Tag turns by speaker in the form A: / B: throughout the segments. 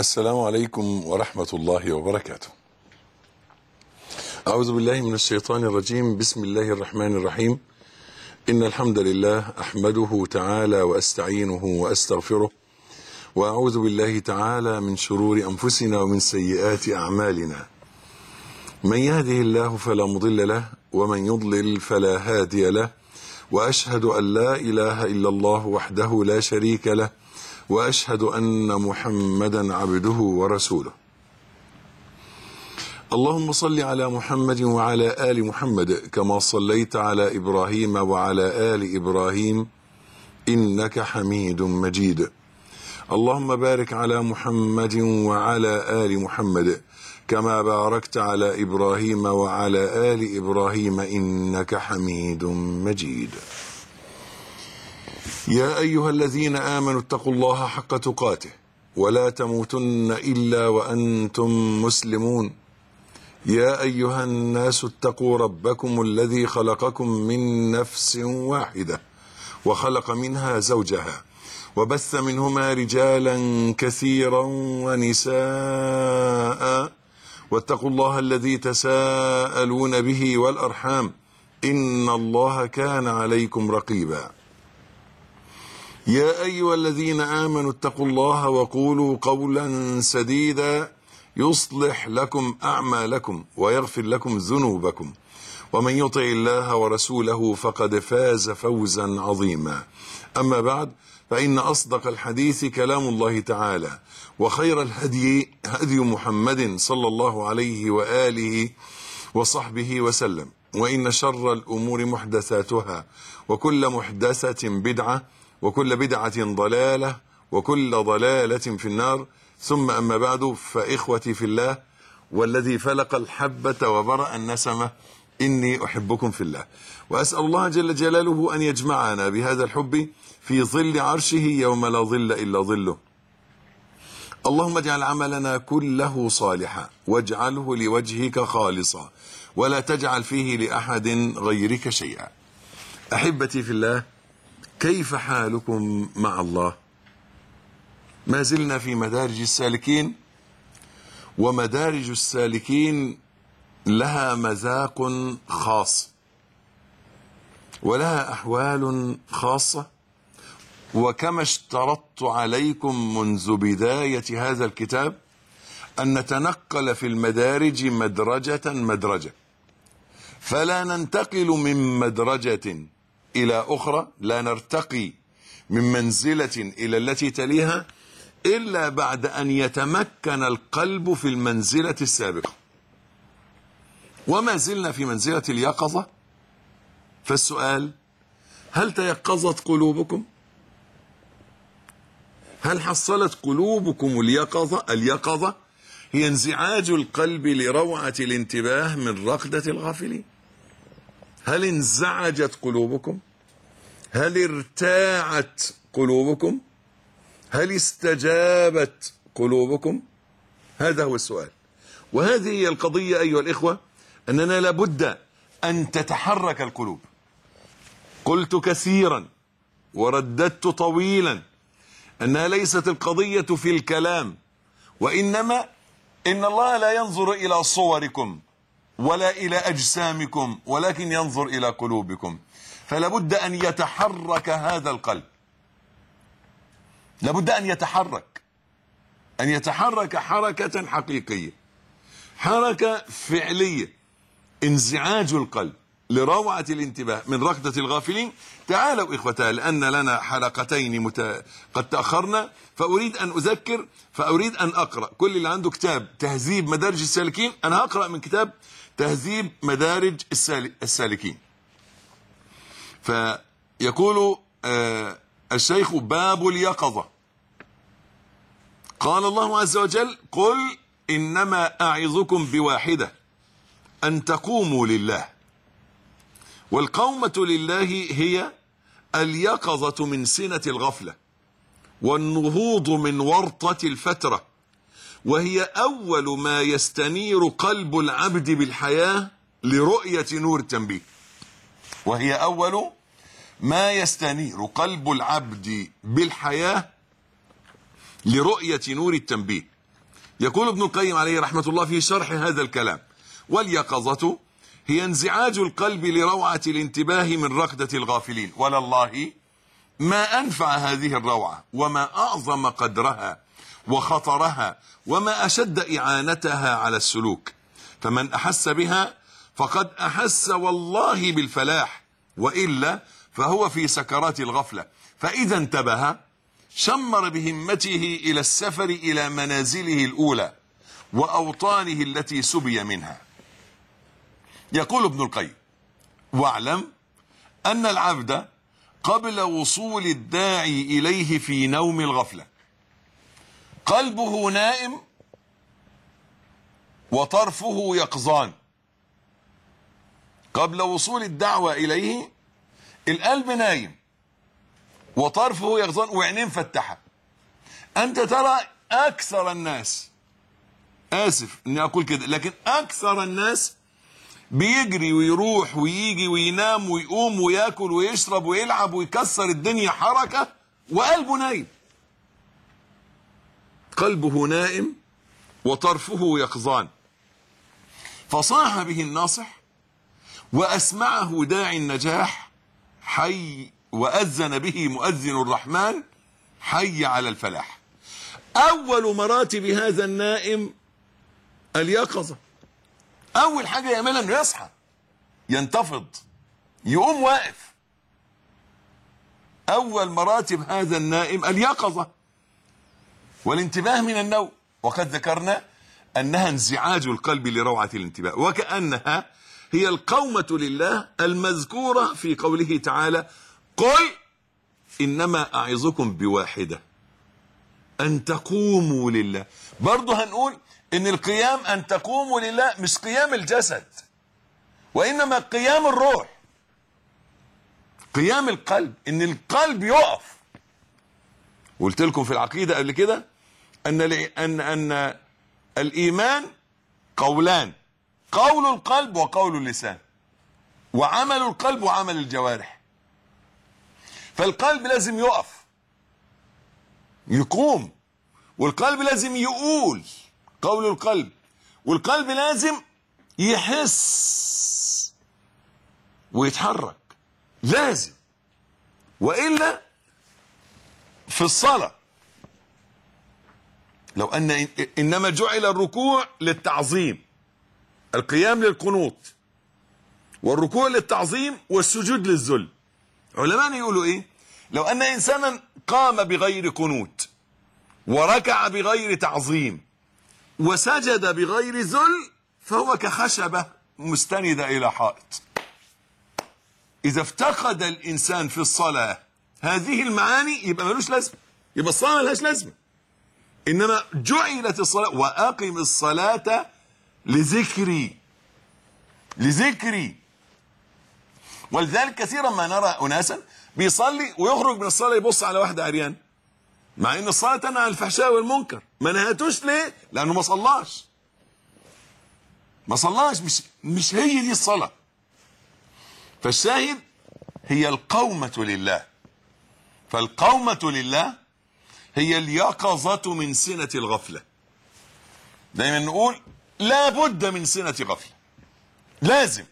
A: السلام عليكم ورحمة الله وبركاته. أعوذ بالله من الشيطان الرجيم، بسم الله الرحمن الرحيم. إن الحمد لله أحمده تعالى وأستعينه وأستغفره. وأعوذ بالله تعالى من شرور أنفسنا ومن سيئات أعمالنا. من يهده الله فلا مضل له، ومن يضلل فلا هادي له. وأشهد أن لا إله إلا الله وحده لا شريك له. واشهد ان محمدا عبده ورسوله اللهم صل على محمد وعلى ال محمد كما صليت على ابراهيم وعلى ال ابراهيم انك حميد مجيد اللهم بارك على محمد وعلى ال محمد كما باركت على ابراهيم وعلى ال ابراهيم انك حميد مجيد يا ايها الذين امنوا اتقوا الله حق تقاته ولا تموتن الا وانتم مسلمون يا ايها الناس اتقوا ربكم الذي خلقكم من نفس واحده وخلق منها زوجها وبث منهما رجالا كثيرا ونساء واتقوا الله الذي تساءلون به والارحام ان الله كان عليكم رقيبا يا ايها الذين امنوا اتقوا الله وقولوا قولا سديدا يصلح لكم اعمالكم ويغفر لكم ذنوبكم ومن يطع الله ورسوله فقد فاز فوزا عظيما اما بعد فان اصدق الحديث كلام الله تعالى وخير الهدي هدي محمد صلى الله عليه واله وصحبه وسلم وان شر الامور محدثاتها وكل محدثه بدعه وكل بدعة ضلالة وكل ضلالة في النار ثم أما بعد فإخوتي في الله والذي فلق الحبة وبرأ النسمة إني أحبكم في الله وأسأل الله جل جلاله أن يجمعنا بهذا الحب في ظل عرشه يوم لا ظل إلا ظله اللهم اجعل عملنا كله صالحا واجعله لوجهك خالصا ولا تجعل فيه لأحد غيرك شيئا أحبتي في الله كيف حالكم مع الله ما زلنا في مدارج السالكين ومدارج السالكين لها مذاق خاص ولها احوال خاصه وكما اشترطت عليكم منذ بدايه هذا الكتاب ان نتنقل في المدارج مدرجه مدرجه فلا ننتقل من مدرجه الى اخرى لا نرتقي من منزله الى التي تليها الا بعد ان يتمكن القلب في المنزله السابقه وما زلنا في منزله اليقظه فالسؤال هل تيقظت قلوبكم هل حصلت قلوبكم اليقظه اليقظه هي انزعاج القلب لروعه الانتباه من رقده الغافلين هل انزعجت قلوبكم هل ارتاعت قلوبكم هل استجابت قلوبكم هذا هو السؤال وهذه هي القضية أيها الإخوة أننا لابد أن تتحرك القلوب قلت كثيرا ورددت طويلا أنها ليست القضية في الكلام وإنما إن الله لا ينظر إلى صوركم ولا إلى أجسامكم ولكن ينظر إلى قلوبكم فلا بد أن يتحرك هذا القلب لابد أن يتحرك أن يتحرك حركة حقيقية حركة فعلية انزعاج القلب لروعة الانتباه من ركضة الغافلين تعالوا إخوتها لأن لنا حلقتين مت... قد تأخرنا فأريد أن أذكر فأريد أن أقرأ كل اللي عنده كتاب تهذيب مدارج السالكين أنا هقرأ من كتاب تهذيب مدارج السال... السالكين فيقول آه الشيخ باب اليقظة قال الله عز وجل قل إنما أعظكم بواحدة أن تقوموا لله والقومة لله هي اليقظة من سنة الغفلة والنهوض من ورطة الفترة وهي أول ما يستنير قلب العبد بالحياة لرؤية نور التنبيه وهي أول ما يستنير قلب العبد بالحياة لرؤية نور التنبيه يقول ابن القيم عليه رحمة الله في شرح هذا الكلام واليقظة هي انزعاج القلب لروعة الانتباه من رقدة الغافلين ولله ما أنفع هذه الروعة وما أعظم قدرها وخطرها وما أشد إعانتها على السلوك فمن أحس بها فقد أحس والله بالفلاح وإلا فهو في سكرات الغفلة فإذا انتبه شمر بهمته إلى السفر إلى منازله الأولى وأوطانه التي سبي منها يقول ابن القيم واعلم أن العبد قبل وصول الداعي إليه في نوم الغفلة قلبه نائم وطرفه يقظان قبل وصول الدعوة إليه القلب نايم وطرفه يقظان وعينين فتحة أنت ترى أكثر الناس آسف أني أقول كده لكن أكثر الناس بيجري ويروح ويجي وينام ويقوم وياكل ويشرب ويلعب ويكسر الدنيا حركة وقلبه نايم قلبه نائم وطرفه يقظان فصاح به الناصح وأسمعه داعي النجاح حي وأذن به مؤذن الرحمن حي على الفلاح أول مراتب هذا النائم اليقظة أول حاجة يعملها إنه يصحى ينتفض يقوم واقف أول مراتب هذا النائم اليقظة والانتباه من النوم وقد ذكرنا أنها انزعاج القلب لروعة الانتباه وكأنها هي القومة لله المذكورة في قوله تعالى قل إنما أعظكم بواحدة أن تقوموا لله برضه هنقول إن القيام أن تقوموا لله مش قيام الجسد وإنما قيام الروح قيام القلب إن القلب يقف قلت لكم في العقيدة قبل كده أن أن أن الإيمان قولان قول القلب وقول اللسان وعمل القلب وعمل الجوارح فالقلب لازم يقف يقوم والقلب لازم يقول قول القلب والقلب لازم يحس ويتحرك لازم وإلا في الصلاة لو أن إنما جعل الركوع للتعظيم القيام للقنوط والركوع للتعظيم والسجود للذل علماء يقولوا ايه لو ان انسانا قام بغير قنوت وركع بغير تعظيم وسجد بغير ذل فهو كخشبة مستندة الى حائط اذا افتقد الانسان في الصلاة هذه المعاني يبقى ملوش لازمة يبقى الصلاة ملهاش لازمة انما جعلت الصلاة واقم الصلاة لذكري لذكري ولذلك كثيرا ما نرى اناسا بيصلي ويخرج من الصلاه يبص على واحده عريان مع ان الصلاه تنهى عن الفحشاء والمنكر ما نهتوش ليه لانه ما صلاش ما صلاش مش مش هي دي الصلاه فالشاهد هي القومه لله فالقومه لله هي اليقظه من سنه الغفله دايما نقول لا بد من سنه غفله لازم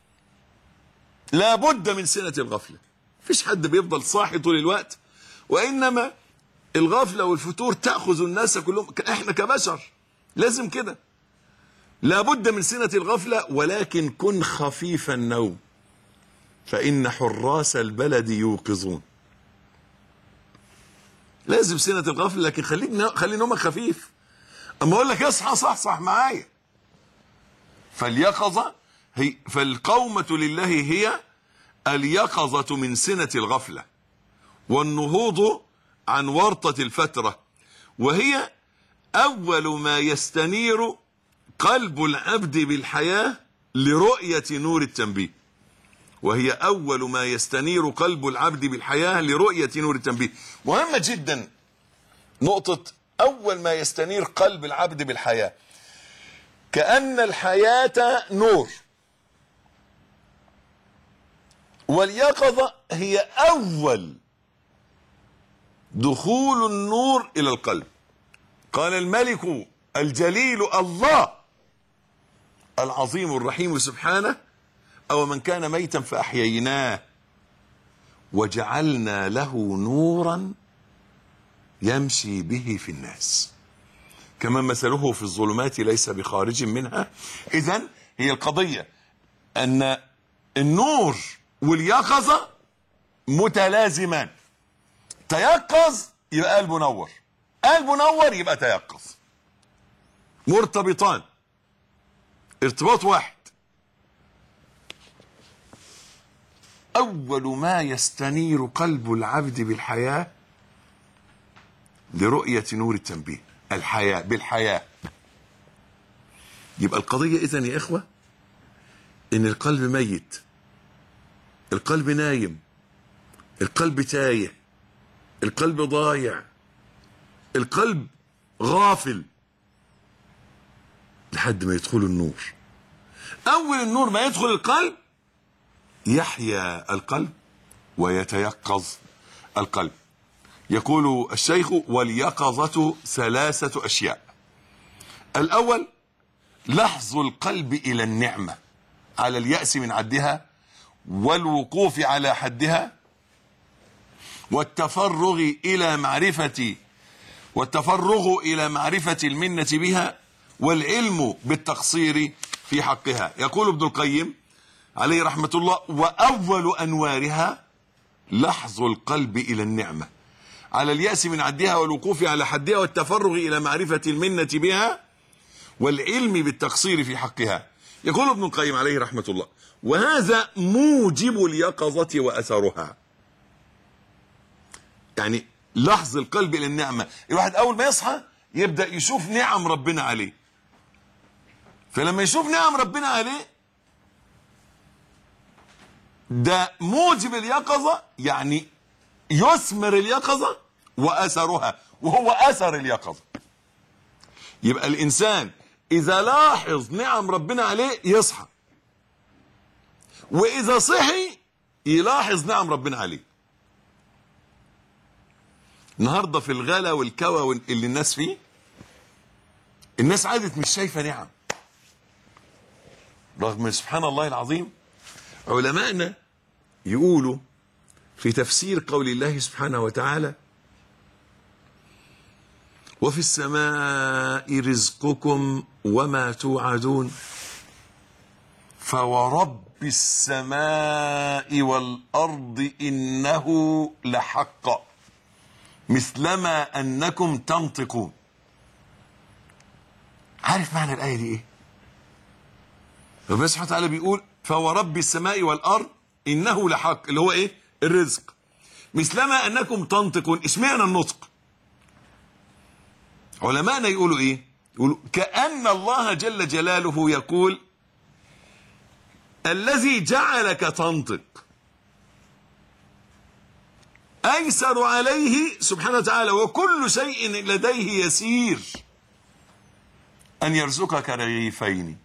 A: لابد من سنة الغفلة فيش حد بيفضل صاحي طول الوقت وإنما الغفلة والفتور تأخذ الناس كلهم احنا كبشر لازم كده لابد من سنة الغفلة ولكن كن خفيف النوم فإن حراس البلد يوقظون لازم سنة الغفلة لكن خليك خلي نومك خفيف أما أقول لك اصحى صح صح معايا فاليقظة هي فالقومة لله هي اليقظة من سنة الغفلة والنهوض عن ورطة الفترة وهي أول ما يستنير قلب العبد بالحياة لرؤية نور التنبيه وهي أول ما يستنير قلب العبد بالحياة لرؤية نور التنبيه مهمة جدا نقطة أول ما يستنير قلب العبد بالحياة كأن الحياة نور واليقظة هي أول دخول النور إلى القلب قال الملك الجليل الله العظيم الرحيم سبحانه أو من كان ميتا فأحييناه وجعلنا له نورا يمشي به في الناس كما مثله في الظلمات ليس بخارج منها إذا هي القضية أن النور واليقظة متلازمان تيقظ يبقى قلبه نور قلبه نور يبقى تيقظ مرتبطان ارتباط واحد أول ما يستنير قلب العبد بالحياة لرؤية نور التنبيه الحياة بالحياة يبقى القضية إذن يا إخوة إن القلب ميت القلب نايم القلب تايه القلب ضايع القلب غافل لحد ما يدخل النور أول النور ما يدخل القلب يحيا القلب ويتيقظ القلب يقول الشيخ واليقظة ثلاثة أشياء الأول لحظ القلب إلى النعمة على اليأس من عدها والوقوف على حدها والتفرغ إلى معرفة والتفرغ إلى معرفة المنة بها والعلم بالتقصير في حقها يقول ابن القيم عليه رحمة الله وأول أنوارها لحظ القلب إلى النعمة على اليأس من عدها والوقوف على حدها والتفرغ إلى معرفة المنة بها والعلم بالتقصير في حقها يقول ابن القيم عليه رحمة الله وهذا موجب اليقظة وأثرها يعني لحظ القلب إلى النعمة الواحد أول ما يصحى يبدأ يشوف نعم ربنا عليه فلما يشوف نعم ربنا عليه ده موجب اليقظة يعني يثمر اليقظة وأثرها وهو أثر اليقظة يبقى الإنسان إذا لاحظ نعم ربنا عليه يصحى وإذا صحي يلاحظ نعم ربنا عليه النهاردة في الغلا والكوى اللي الناس فيه الناس عادت مش شايفة نعم رغم سبحان الله العظيم علماءنا يقولوا في تفسير قول الله سبحانه وتعالى وفي السماء رزقكم وما توعدون فورب السماء والأرض إنه لحق مثلما أنكم تنطقون عارف معنى الآية دي إيه ربنا سبحانه وتعالى بيقول فورب السماء والأرض إنه لحق اللي هو إيه الرزق مثلما أنكم تنطقون اشمعنى النطق علماءنا يقولوا إيه يقولوا كأن الله جل جلاله يقول الذي جعلك تنطق أيسر عليه سبحانه وتعالى وكل شيء لديه يسير أن يرزقك رغيفين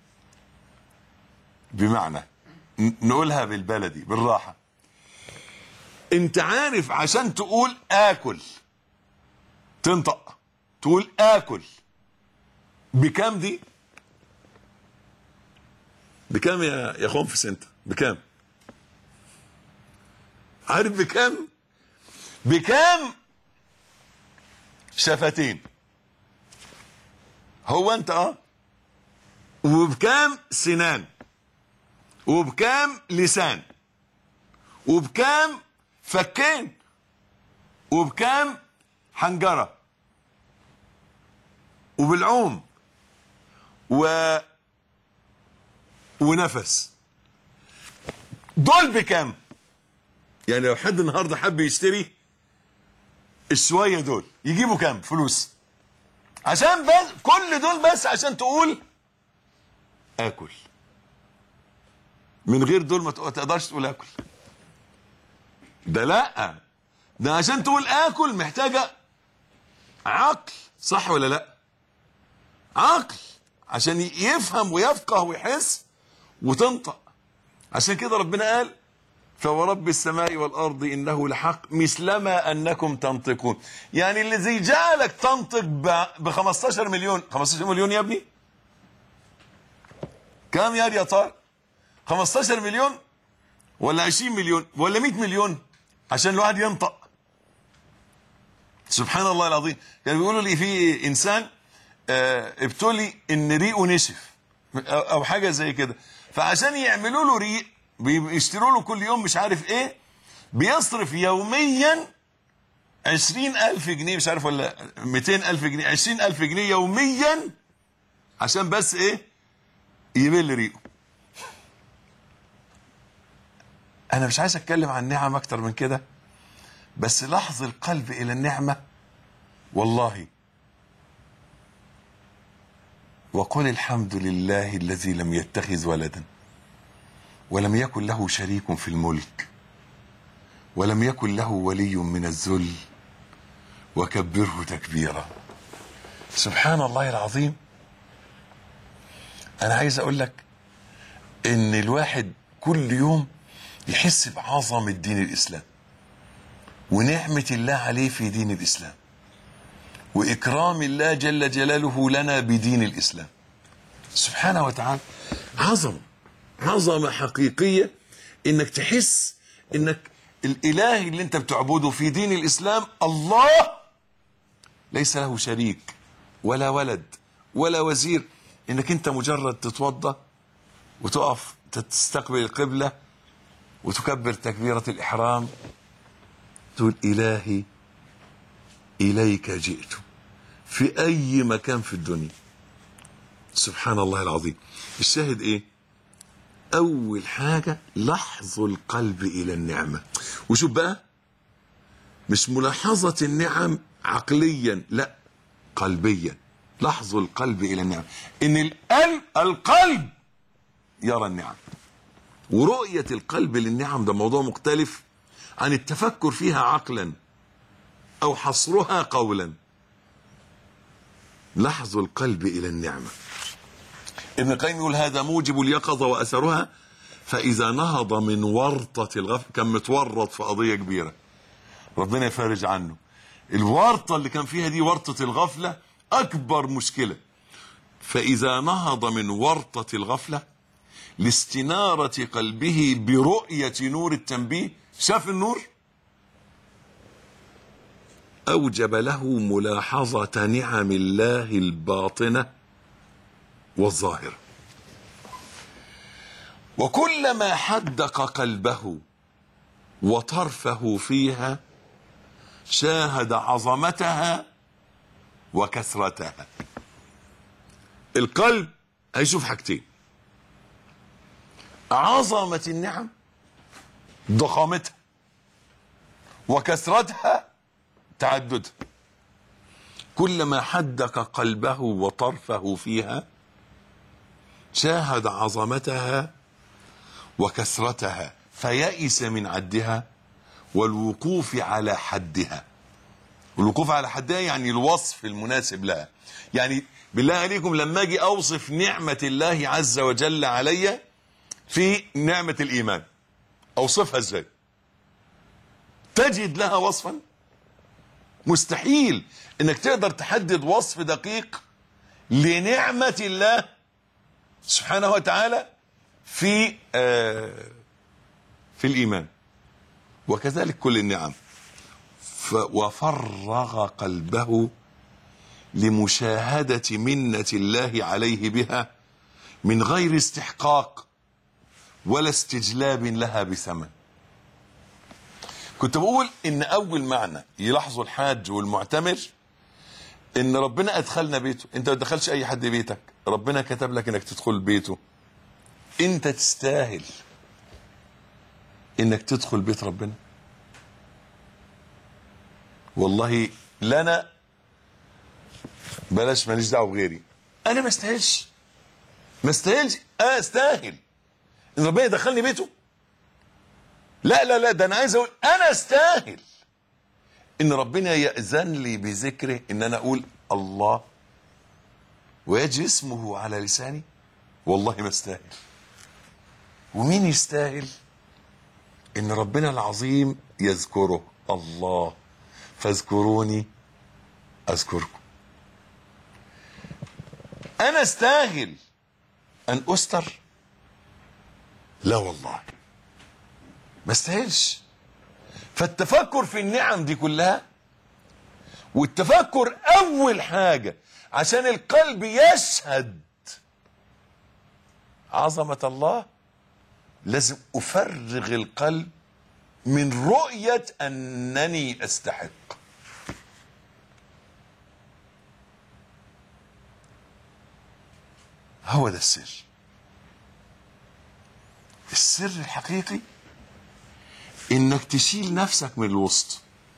A: بمعنى نقولها بالبلدي بالراحة انت عارف عشان تقول آكل تنطق تقول آكل بكام دي بكام يا يا خنفس انت بكام عارف بكام بكام شفتين هو انت اه وبكام سنان وبكام لسان وبكام فكين وبكام حنجرة وبالعوم و ونفس دول بكام يعني لو حد النهارده حب يشتري الشويه دول يجيبوا كام فلوس عشان بس كل دول بس عشان تقول اكل من غير دول ما تقدرش تقول اكل ده لا ده عشان تقول اكل محتاجه عقل صح ولا لا عقل عشان يفهم ويفقه ويحس وتنطق عشان كده ربنا قال فورب السماء والارض انه لحق مثلما انكم تنطقون يعني الذي جعلك تنطق ب 15 مليون 15 مليون يا ابني كم يا يا طارق 15 مليون ولا 20 مليون ولا 100 مليون عشان الواحد ينطق سبحان الله العظيم كانوا بيقولوا لي في انسان آه، ابتلي ان ريقه نشف او أو حاجه زي كده فعشان يعملوا له ريق بيشتروا له كل يوم مش عارف ايه بيصرف يوميا عشرين ألف جنيه مش عارف ولا ميتين ألف جنيه عشرين ألف جنيه يوميا عشان بس ايه يبل ريقه انا مش عايز اتكلم عن نعم اكتر من كده بس لحظ القلب الى النعمه والله وقل الحمد لله الذي لم يتخذ ولدا ولم يكن له شريك في الملك ولم يكن له ولي من الذل وكبره تكبيرا سبحان الله العظيم انا عايز اقول لك ان الواحد كل يوم يحس بعظمه دين الاسلام ونعمه الله عليه في دين الاسلام واكرام الله جل جلاله لنا بدين الاسلام سبحانه وتعالى عظمه عظمه حقيقيه انك تحس انك الاله اللي انت بتعبده في دين الاسلام الله ليس له شريك ولا ولد ولا وزير انك انت مجرد تتوضا وتقف تستقبل القبله وتكبر تكبيره الاحرام تقول الهي اليك جئت في اي مكان في الدنيا سبحان الله العظيم الشاهد ايه اول حاجه لحظ القلب الى النعمه وشوف بقى مش ملاحظه النعم عقليا لا قلبيا لحظ القلب الى النعم ان القلب القلب يرى النعم ورؤيه القلب للنعم ده موضوع مختلف عن التفكر فيها عقلا او حصرها قولا لحظ القلب الى النعمه ابن القيم يقول هذا موجب اليقظه واثرها فاذا نهض من ورطه الغفله كان متورط في قضيه كبيره ربنا يفرج عنه الورطه اللي كان فيها دي ورطه الغفله اكبر مشكله فاذا نهض من ورطه الغفله لاستناره قلبه برؤيه نور التنبيه شاف النور اوجب له ملاحظه نعم الله الباطنه والظاهره وكلما حدق قلبه وطرفه فيها شاهد عظمتها وكثرتها القلب هيشوف حاجتين عظمة النعم ضخامتها وكثرتها تعددها كلما حدق قلبه وطرفه فيها شاهد عظمتها وكثرتها فيئس من عدها والوقوف على حدها الوقوف على حدها يعني الوصف المناسب لها يعني بالله عليكم لما اجي اوصف نعمة الله عز وجل علي في نعمة الايمان اوصفها ازاي تجد لها وصفا مستحيل انك تقدر تحدد وصف دقيق لنعمة الله سبحانه وتعالى في آه في الايمان وكذلك كل النعم ف- وفرغ قلبه لمشاهدة منة الله عليه بها من غير استحقاق ولا استجلاب لها بثمن كنت بقول ان اول معنى يلاحظه الحاج والمعتمر ان ربنا ادخلنا بيته انت ما تدخلش اي حد بيتك ربنا كتب لك انك تدخل بيته انت تستاهل انك تدخل بيت ربنا والله لنا بلاش ماليش دعوه بغيري انا ما استاهلش ما استاهلش انا استاهل ان ربنا يدخلني بيته لا لا لا ده انا عايز اقول انا استاهل ان ربنا ياذن لي بذكره ان انا اقول الله ويجي اسمه على لساني والله ما استاهل ومين يستاهل ان ربنا العظيم يذكره الله فاذكروني اذكركم انا استاهل ان استر لا والله ما استاهلش فالتفكر في النعم دي كلها والتفكر اول حاجه عشان القلب يشهد عظمه الله لازم افرغ القلب من رؤيه انني استحق هو ده السر السر الحقيقي انك تشيل نفسك من الوسط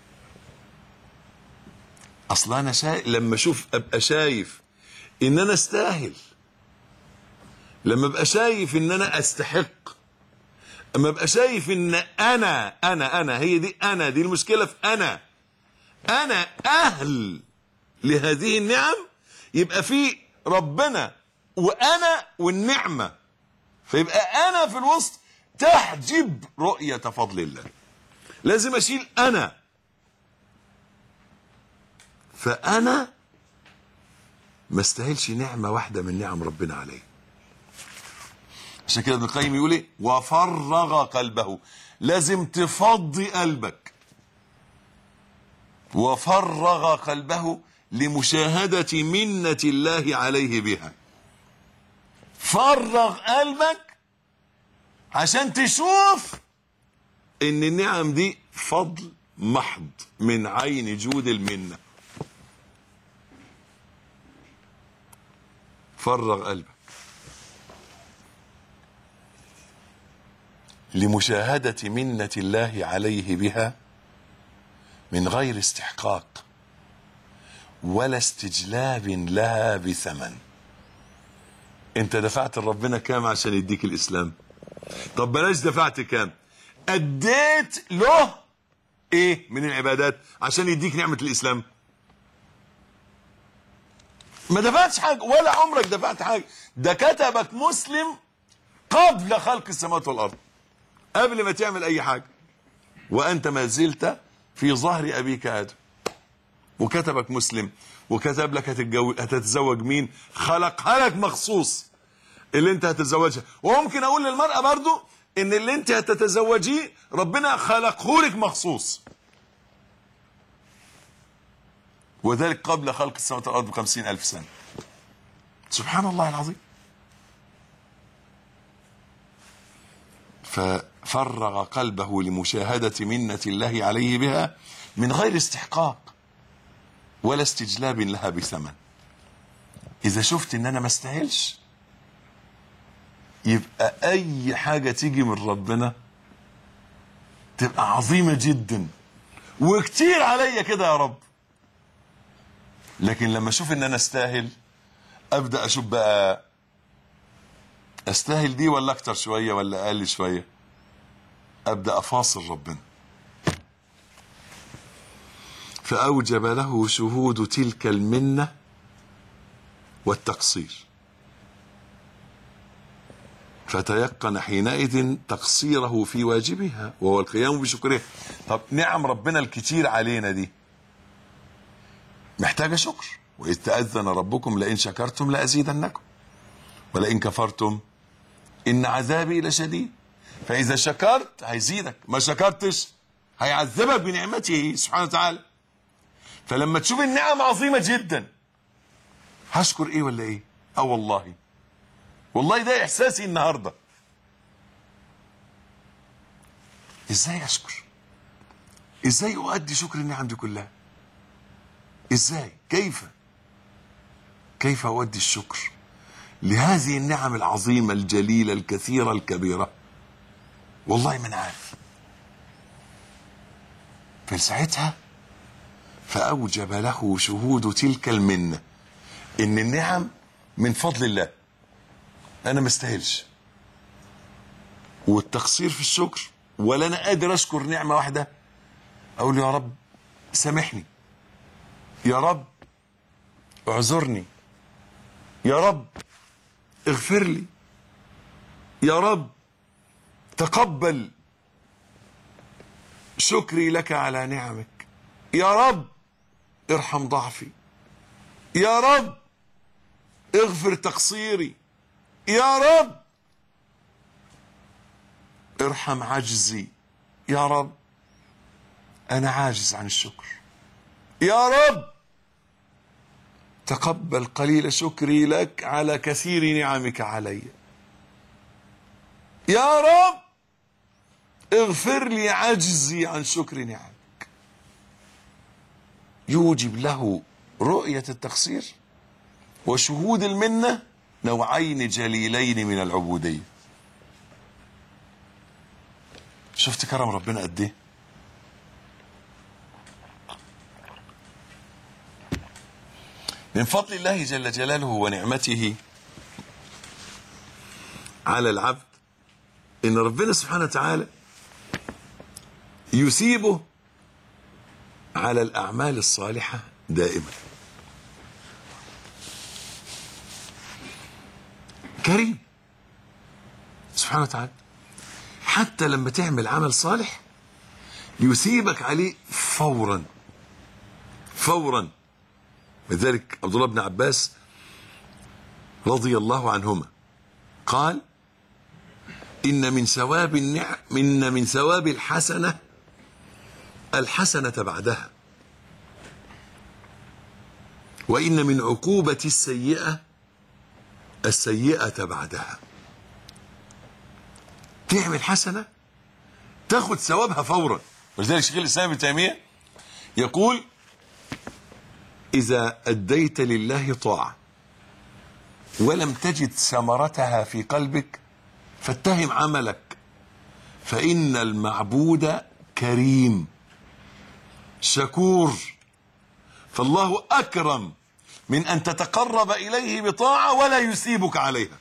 A: اصل انا شا... لما اشوف ابقى شايف ان انا استاهل لما ابقى شايف ان انا استحق اما ابقى شايف ان انا انا انا هي دي انا دي المشكله في انا انا اهل لهذه النعم يبقى في ربنا وانا والنعمه فيبقى انا في الوسط تحجب رؤيه فضل الله لازم اشيل انا فانا ما استاهلش نعمه واحده من نعم ربنا عليه عشان كده ابن القيم يقول ايه وفرغ قلبه لازم تفضي قلبك وفرغ قلبه لمشاهدة منة الله عليه بها فرغ قلبك عشان تشوف ان النعم دي فضل محض من عين جود المنة فرغ قلبك لمشاهدة منة الله عليه بها من غير استحقاق ولا استجلاب لها بثمن انت دفعت لربنا كام عشان يديك الاسلام طب بلاش دفعت كام اديت له ايه من العبادات عشان يديك نعمة الاسلام ما دفعتش حاجة ولا عمرك دفعت حاجة ده كتبك مسلم قبل خلق السماوات والارض قبل ما تعمل اي حاجة وانت ما زلت في ظهر ابيك ادم وكتبك مسلم وكتب لك هتتجو... هتتزوج مين خلقها لك مخصوص اللي انت هتتزوجها وممكن اقول للمرأة برضو ان اللي انت هتتزوجيه ربنا خلقه لك مخصوص وذلك قبل خلق السماوات والارض بخمسين الف سنة سبحان الله العظيم ففرغ قلبه لمشاهدة منة الله عليه بها من غير استحقاق ولا استجلاب لها بثمن اذا شفت ان انا ما استاهلش يبقى اي حاجة تيجي من ربنا تبقى عظيمة جدا وكتير عليا كده يا رب لكن لما اشوف ان انا استاهل ابدا اشوف بقى استاهل دي ولا اكتر شوية ولا اقل شوية ابدا افاصل ربنا فأوجب له شهود تلك المنة والتقصير فتيقن حينئذ تقصيره في واجبها وهو القيام بشكرها طب نعم ربنا الكتير علينا دي محتاجة شكر وإذ تأذن ربكم لئن شكرتم لأزيدنكم ولئن كفرتم إن عذابي لشديد فإذا شكرت هيزيدك ما شكرتش هيعذبك بنعمته سبحانه وتعالى فلما تشوف النعم عظيمة جدا هشكر ايه ولا ايه اه والله والله ده احساسي النهاردة ازاي اشكر ازاي اؤدي شكر النعم دي كلها ازاي كيف كيف اؤدي الشكر لهذه النعم العظيمة الجليلة الكثيرة الكبيرة والله ما انا عارف في ساعتها فأوجب له شهود تلك المنة إن النعم من فضل الله أنا ما استاهلش والتقصير في الشكر ولا أنا قادر أشكر نعمة واحدة أقول يا رب سامحني يا رب اعذرني يا رب اغفر لي يا رب تقبل شكري لك على نعمك يا رب ارحم ضعفي يا رب اغفر تقصيري يا رب ارحم عجزي يا رب انا عاجز عن الشكر يا رب تقبل قليل شكري لك على كثير نعمك علي يا رب اغفر لي عجزي عن شكر نعمك يوجب له رؤية التقصير وشهود المنة نوعين جليلين من العبودية شفت كرم ربنا قد ايه من فضل الله جل جلاله ونعمته على العبد ان ربنا سبحانه وتعالى يثيبه على الاعمال الصالحه دائما كريم سبحانه وتعالى حتى لما تعمل عمل صالح يثيبك عليه فورا فورا لذلك عبد الله بن عباس رضي الله عنهما قال إن من ثواب النعم إن من ثواب الحسنة الحسنة بعدها وإن من عقوبة السيئة السيئة بعدها تعمل حسنة تاخد ثوابها فورا ولذلك شيخ الإسلام ابن تيمية يقول إذا أديت لله طاعة ولم تجد ثمرتها في قلبك فاتهم عملك فإن المعبود كريم شكور فالله أكرم من أن تتقرب إليه بطاعة ولا يثيبك عليها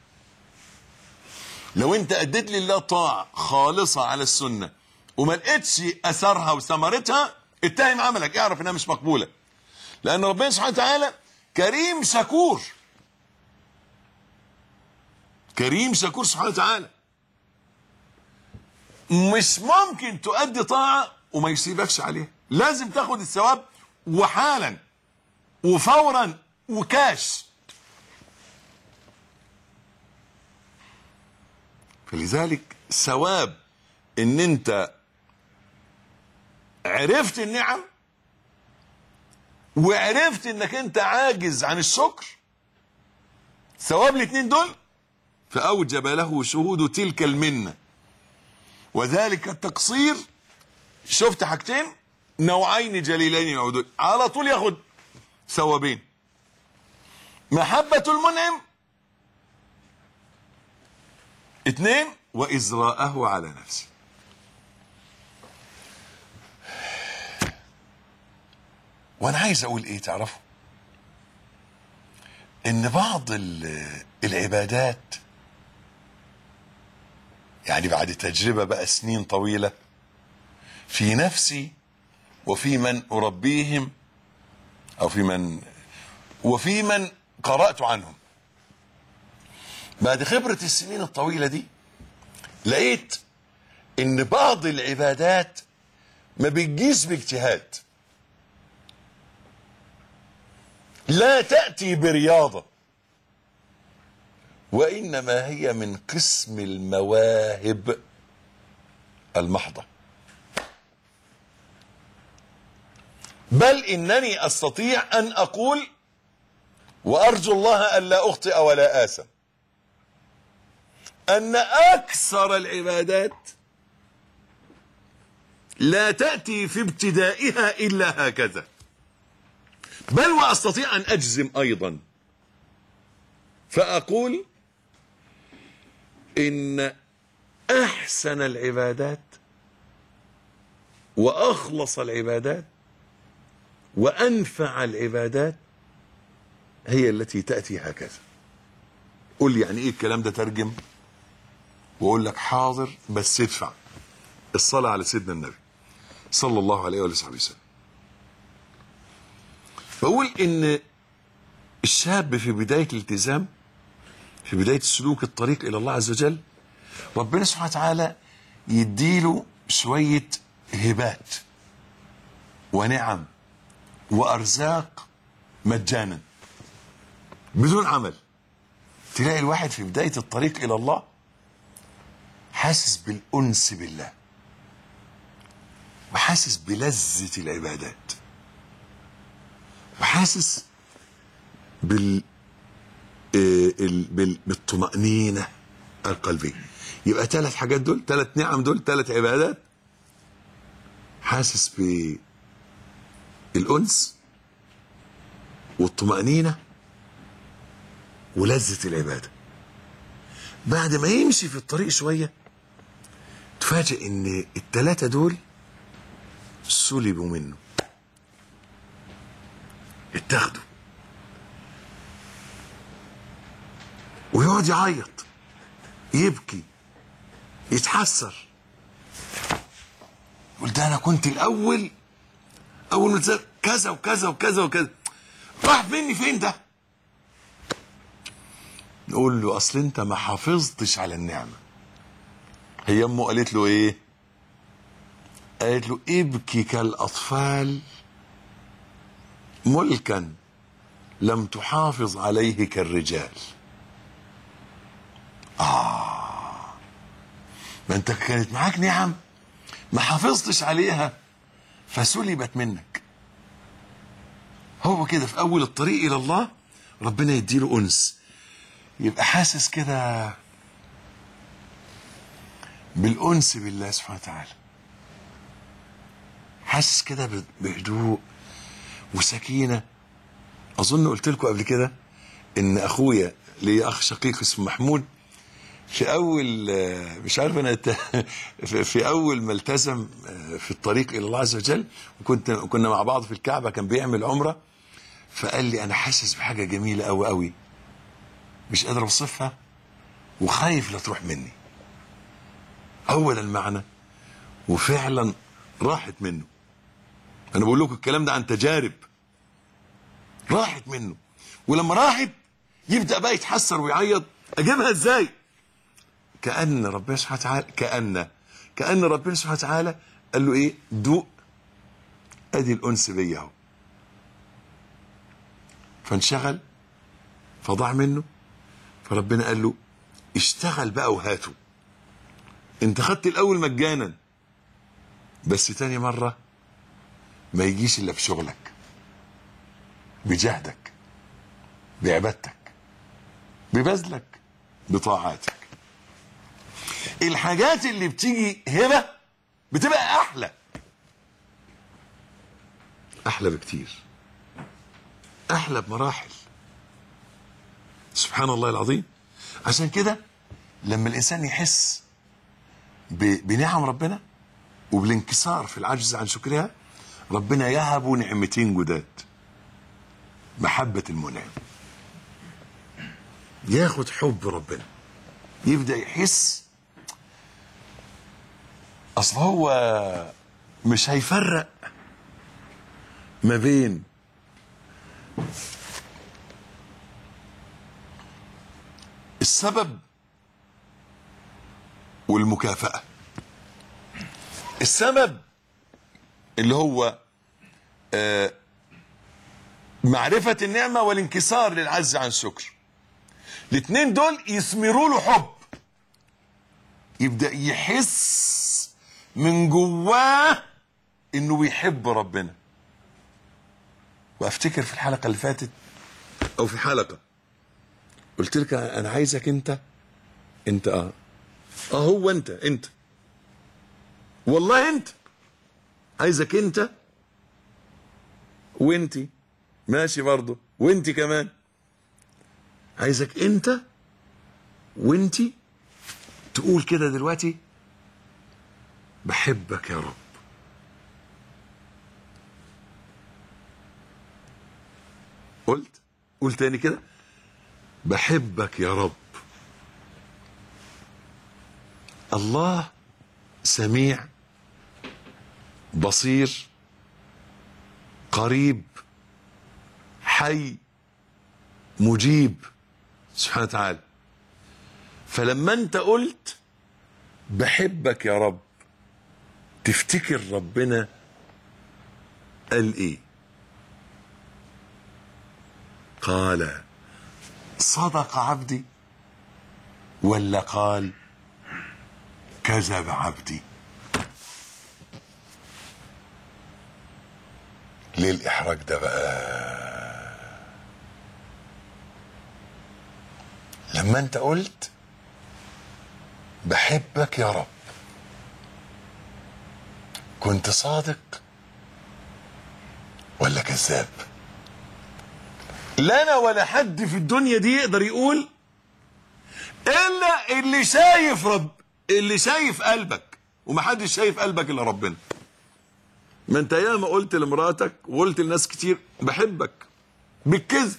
A: لو أنت أديت لله طاعة خالصة على السنة وما لقيتش أثرها وثمرتها اتهم عملك اعرف إنها مش مقبولة لأن ربنا سبحانه وتعالى كريم شكور كريم شكور سبحانه وتعالى مش ممكن تؤدي طاعة وما يسيبكش عليها لازم تاخد الثواب وحالا وفورا وكاش فلذلك ثواب ان انت عرفت النعم وعرفت انك انت عاجز عن الشكر ثواب الاثنين دول فاوجب له شهود تلك المنه وذلك التقصير شفت حاجتين نوعين جليلين يعودون على طول ياخد ثوابين محبة المنعم اثنين وإزراءه على نفسه وانا عايز اقول ايه تعرفوا ان بعض ال- العبادات يعني بعد تجربة بقى سنين طويلة في نفسي وفي من أربيهم أو في من وفي من قرأت عنهم بعد خبرة السنين الطويلة دي لقيت إن بعض العبادات ما بتجيش باجتهاد لا تأتي برياضة وإنما هي من قسم المواهب المحضة بل إنني أستطيع أن أقول وأرجو الله ألا أخطئ ولا آثم أن أكثر العبادات لا تأتي في ابتدائها إلا هكذا بل وأستطيع أن أجزم أيضا فأقول إن أحسن العبادات وأخلص العبادات وأنفع العبادات هي التي تأتي هكذا قول لي يعني إيه الكلام ده ترجم وأقول لك حاضر بس ادفع الصلاة على سيدنا النبي صلى الله عليه وآله وصحبه وسلم بقول إن الشاب في بداية الالتزام في بداية السلوك الطريق إلى الله عز وجل ربنا سبحانه وتعالى يديله شوية هبات ونعم وارزاق مجانا بدون عمل تلاقي الواحد في بدايه الطريق الى الله حاسس بالانس بالله وحاسس بلذه العبادات وحاسس بال آه، ال- بال- بالطمأنينة القلبية يبقى ثلاث حاجات دول ثلاث نعم دول ثلاث عبادات حاسس بالأنس والطمأنينة ولذة العبادة بعد ما يمشي في الطريق شوية تفاجئ ان الثلاثة دول سلبوا منه اتاخدوا ويقعد يعيط يبكي يتحسر يقول ده انا كنت الاول اول ما نزلت كذا وكذا وكذا وكذا راح مني فين ده نقول له اصل انت ما حافظتش على النعمه هي امه قالت له ايه قالت له ابكي كالاطفال ملكا لم تحافظ عليه كالرجال ما انت كانت معاك نعم ما حافظتش عليها فسلبت منك هو كده في اول الطريق الى الله ربنا يديله انس يبقى حاسس كده بالانس بالله سبحانه وتعالى حاسس كده ب- بهدوء وسكينه اظن قلت لكم قبل كده ان اخويا لي اخ شقيق اسمه محمود في اول آه، مش عارف انا ت- في- في اول ما التزم آه، في الطريق الى الله عز وجل وكنت كنا مع بعض في الكعبه كان بيعمل عمره فقال لي انا حاسس بحاجه جميله قوي قوي مش قادر اوصفها وخايف لا تروح مني هو ده المعنى وفعلا راحت منه انا بقول لكم الكلام ده عن تجارب راحت منه ولما راحت يبدا بقى يتحسر ويعيط اجيبها ازاي كان ربنا سبحانه وتعالى كان كان ربنا سبحانه وتعالى قال له ايه دوق ادي الانس بيا اهو فانشغل فضاع منه فربنا قال له اشتغل بقى وهاته انت خدت الاول مجانا بس تاني مره ما يجيش الا بشغلك بجهدك بعبادتك ببذلك بطاعاتك الحاجات اللي بتيجي هبه بتبقى احلى احلى بكتير احلى بمراحل سبحان الله العظيم عشان كده لما الانسان يحس ب- بنعم ربنا وبالانكسار في العجز عن شكرها ربنا يهب نعمتين جداد محبة المنعم ياخد حب ربنا يبدأ يحس أصل هو مش هيفرق ما بين السبب والمكافأة السبب اللي هو آه، معرفة النعمة والانكسار للعجز عن الشكر الاثنين دول يثمروا له حب يبدأ يحس من جواه انه بيحب ربنا وافتكر في الحلقة اللي فاتت او في حلقة قلت لك انا عايزك انت انت اه اه هو انت انت والله انت عايزك انت وانتي ماشي برضه وانتي كمان عايزك انت وانتي تقول كده دلوقتي بحبك يا رب قلت قول تاني كده بحبك يا رب الله سميع بصير قريب حي مجيب سبحانه وتعالى فلما انت قلت بحبك يا رب تفتكر ربنا قال ايه قال صدق عبدي ولا قال كذب عبدي ليه الاحراج ده بقى لما انت قلت بحبك يا رب كنت صادق ولا كذاب لا انا ولا حد في الدنيا دي يقدر يقول الا اللي شايف رب اللي شايف قلبك ومحدش شايف قلبك الا ربنا ما انت ياما قلت لمراتك وقلت لناس كتير بحبك بالكذب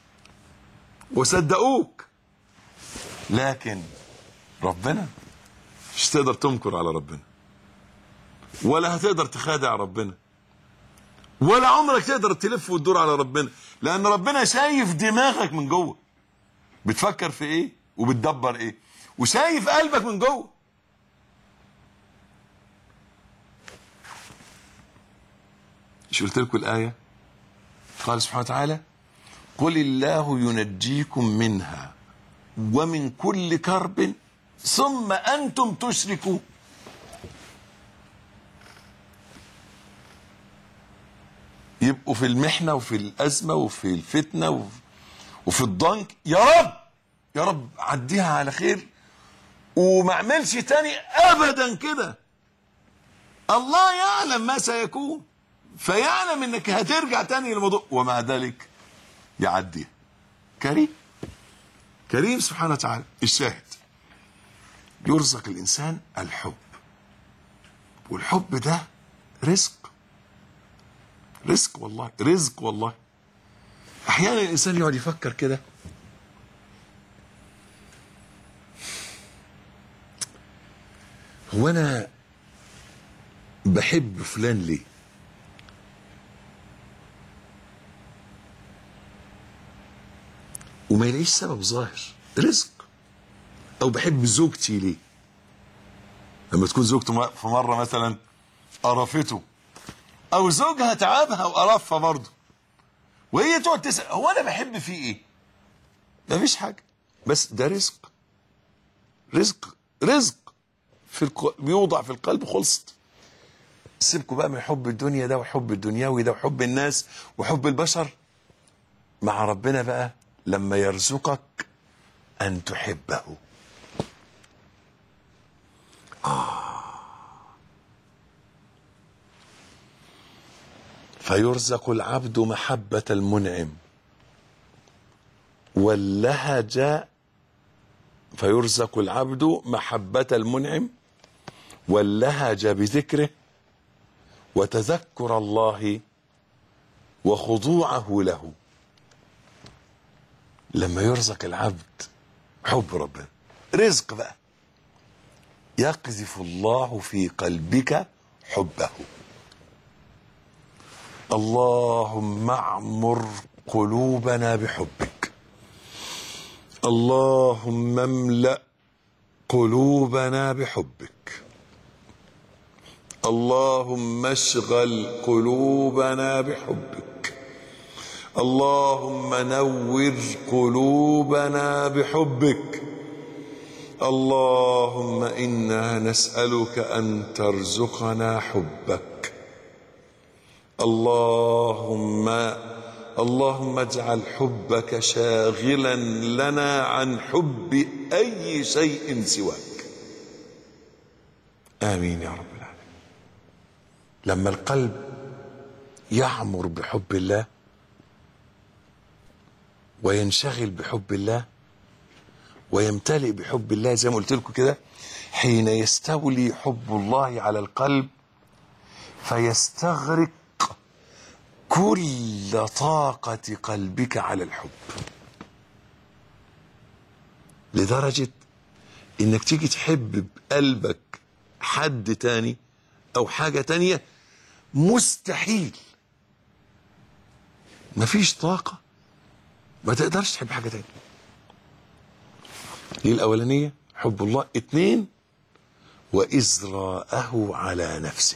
A: وصدقوك لكن ربنا مش تقدر تنكر على ربنا ولا هتقدر تخادع ربنا ولا عمرك تقدر تلف وتدور على ربنا لان ربنا شايف دماغك من جوه بتفكر في ايه وبتدبر ايه وشايف قلبك من جوه مش قلت لكم الايه قال سبحانه وتعالى قل الله ينجيكم منها ومن كل كرب ثم انتم تشركون يبقوا في المحنه وفي الازمه وفي الفتنه وفي, وفي الضنك يا رب يا رب عديها على خير وما اعملش تاني ابدا كده الله يعلم ما سيكون فيعلم انك هترجع تاني للموضوع ومع ذلك يعديها كريم كريم سبحانه وتعالى الشاهد يرزق الانسان الحب والحب ده رزق رزق والله رزق والله احيانا الانسان يقعد يفكر كده هو انا بحب فلان ليه وما يلاقيش سبب ظاهر رزق او بحب زوجتي ليه لما تكون زوجته في مره مثلا قرفته او زوجها تعبها وقرفها برضه وهي تقعد تسال هو انا بحب فيه ايه مفيش حاجه بس ده رزق رزق رزق في الق... بيوضع في القلب خلصت سيبكوا بقى من حب الدنيا ده وحب الدنيوي ده وحب الناس وحب البشر مع ربنا بقى لما يرزقك ان تحبه فيرزق العبد محبة المنعم واللهج فيرزق العبد محبة المنعم واللهج بذكره وتذكر الله وخضوعه له لما يرزق العبد حب ربنا رزق بقى يقذف الله في قلبك حبه اللهم اعمر قلوبنا بحبك اللهم املا قلوبنا بحبك اللهم اشغل قلوبنا بحبك اللهم نور قلوبنا بحبك اللهم انا نسالك ان ترزقنا حبك اللهم اللهم اجعل حبك شاغلا لنا عن حب اي شيء سواك امين يا رب العالمين لما القلب يعمر بحب الله وينشغل بحب الله ويمتلئ بحب الله زي ما قلت لكم كده حين يستولي حب الله على القلب فيستغرق كل طاقة قلبك على الحب لدرجة انك تيجي تحب بقلبك حد تاني او حاجة تانية مستحيل مفيش طاقة ما تقدرش تحب حاجة تانية دي الأولانية حب الله اتنين وإزراءه على نفسه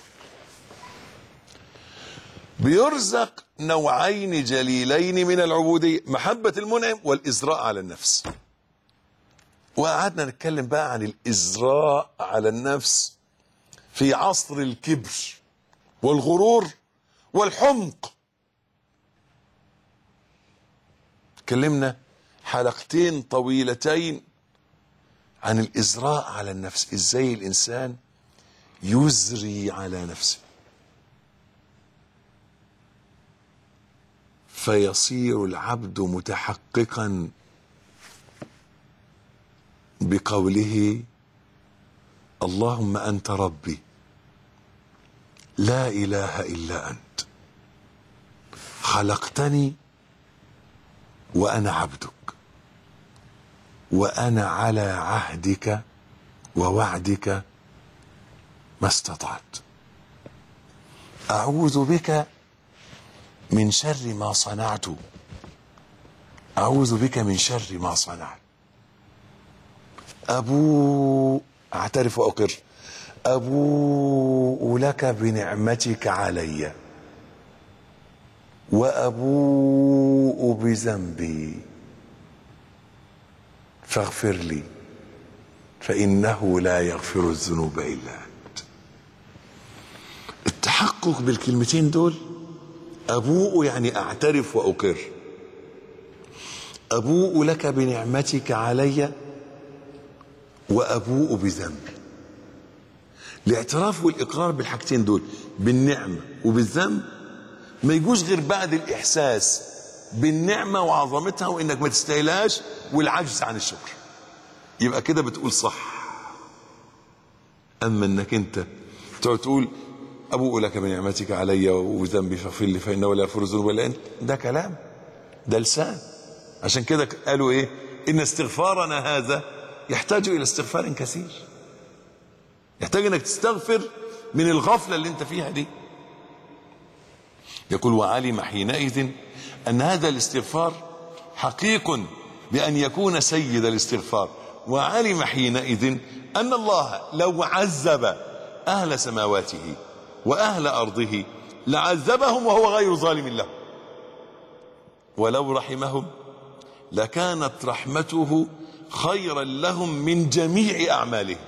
A: بيرزق نوعين جليلين من العبودية محبة المنعم والإزراء على النفس وقعدنا نتكلم بقى عن الإزراء على النفس في عصر الكبر والغرور والحمق اتكلمنا حلقتين طويلتين عن الإزراء على النفس إزاي الإنسان يزري على نفسه فيصير العبد متحققا بقوله اللهم انت ربي لا اله الا انت خلقتني وانا عبدك وانا على عهدك ووعدك ما استطعت اعوذ بك من شر ما صنعت اعوذ بك من شر ما صنعت ابوء اعترف واقر ابوء لك بنعمتك علي وابوء بذنبي فاغفر لي فانه لا يغفر الذنوب الا انت التحقق بالكلمتين دول ابوء يعني اعترف واقر ابوء لك بنعمتك علي وابوء بذنبي الاعتراف والاقرار بالحاجتين دول بالنعمه وبالذنب ما يجوش غير بعد الاحساس بالنعمه وعظمتها وانك ما تستاهلهاش والعجز عن الشكر يبقى كده بتقول صح اما انك انت تقعد تقول ابوء لك بنعمتك علي وذنبي فاغفر لي فانه لا يغفر الذنوب الا انت ده كلام ده لسان عشان كده قالوا ايه ان استغفارنا هذا يحتاج الى استغفار كثير يحتاج انك تستغفر من الغفله اللي انت فيها دي يقول وعلم حينئذ ان هذا الاستغفار حقيق بان يكون سيد الاستغفار وعلم حينئذ ان الله لو عذب اهل سماواته واهل ارضه لعذبهم وهو غير ظالم لهم ولو رحمهم لكانت رحمته خيرا لهم من جميع اعمالهم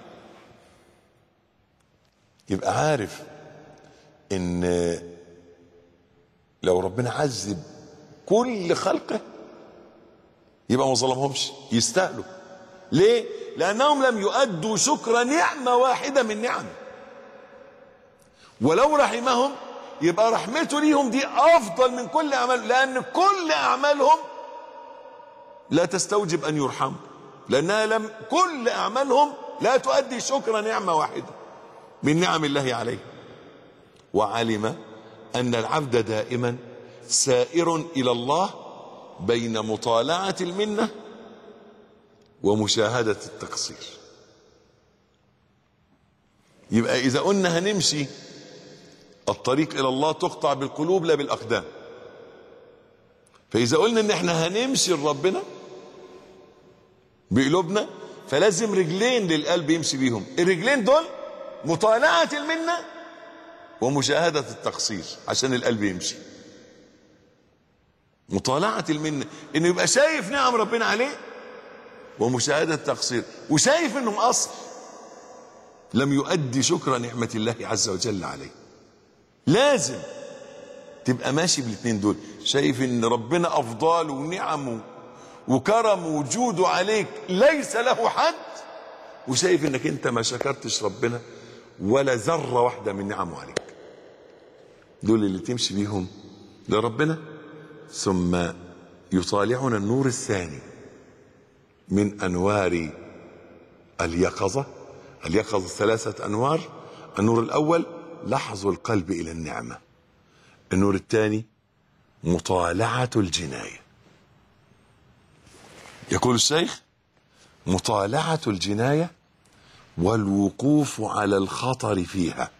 A: يبقى عارف ان لو ربنا عذب كل خلقه يبقى ما ظلمهمش يستاهلوا ليه لانهم لم يؤدوا شكر نعمه واحده من نعمه ولو رحمهم يبقى رحمته ليهم دي افضل من كل اعمال لان كل اعمالهم لا تستوجب ان يرحموا لانها لم كل اعمالهم لا تؤدي شكر نعمه واحده من نعم الله عليه وعلم ان العبد دائما سائر الى الله بين مطالعه المنه ومشاهده التقصير يبقى اذا قلنا هنمشي الطريق الى الله تقطع بالقلوب لا بالاقدام فاذا قلنا ان احنا هنمشي لربنا بقلوبنا فلازم رجلين للقلب يمشي بيهم الرجلين دول مطالعة المنة ومشاهدة التقصير عشان القلب يمشي مطالعة المنة انه يبقى شايف نعم ربنا عليه ومشاهدة التقصير وشايف انه مقصر لم يؤدي شكر نعمة الله عز وجل عليه لازم تبقى ماشي بالاثنين دول شايف ان ربنا افضال ونعمه وكرم وجوده عليك ليس له حد وشايف انك انت ما شكرتش ربنا ولا ذرة واحدة من نعمه عليك دول اللي تمشي بيهم لربنا ثم يطالعنا النور الثاني من انوار اليقظة اليقظة ثلاثة انوار النور الاول لحظ القلب الى النعمة النور الثاني مطالعة الجناية يقول الشيخ مطالعة الجناية والوقوف على الخطر فيها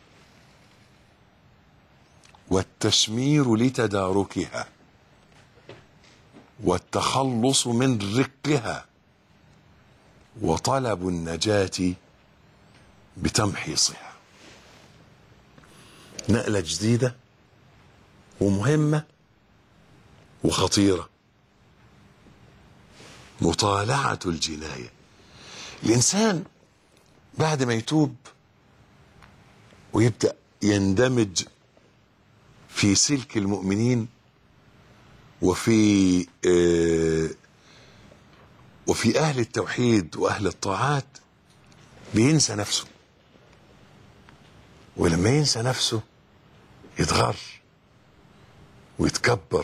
A: والتشمير لتداركها والتخلص من رقها وطلب النجاة بتمحيصها نقلة جديدة ومهمة وخطيرة مطالعة الجناية الإنسان بعد ما يتوب ويبدأ يندمج في سلك المؤمنين وفي آه وفي أهل التوحيد وأهل الطاعات بينسى نفسه ولما ينسى نفسه يتغر ويتكبر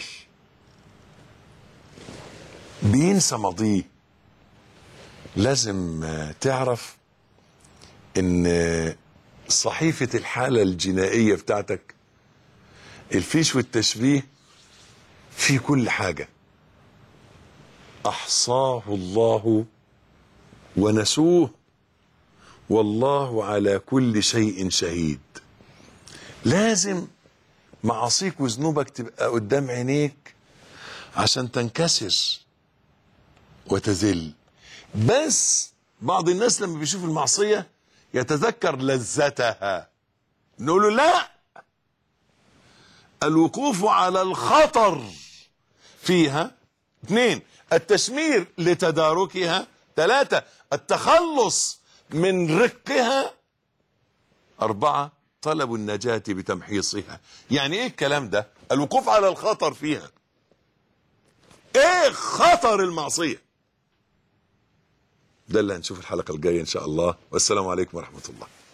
A: بينسى ماضيه لازم آه، تعرف ان آه، صحيفة الحالة الجنائية بتاعتك الفيش والتشبيه في كل حاجة أحصاه الله ونسوه والله على كل شيء شهيد لازم معاصيك وذنوبك تبقى قدام عينيك عشان تنكسر وتذل بس بعض الناس لما بيشوف المعصية يتذكر لذتها نقول له لا الوقوف على الخطر فيها اثنين التشمير لتداركها ثلاثة التخلص من رقها أربعة طلب النجاة بتمحيصها يعني ايه الكلام ده الوقوف على الخطر فيها ايه خطر المعصية ده اللي هنشوف الحلقة الجاية ان شاء الله والسلام عليكم ورحمة الله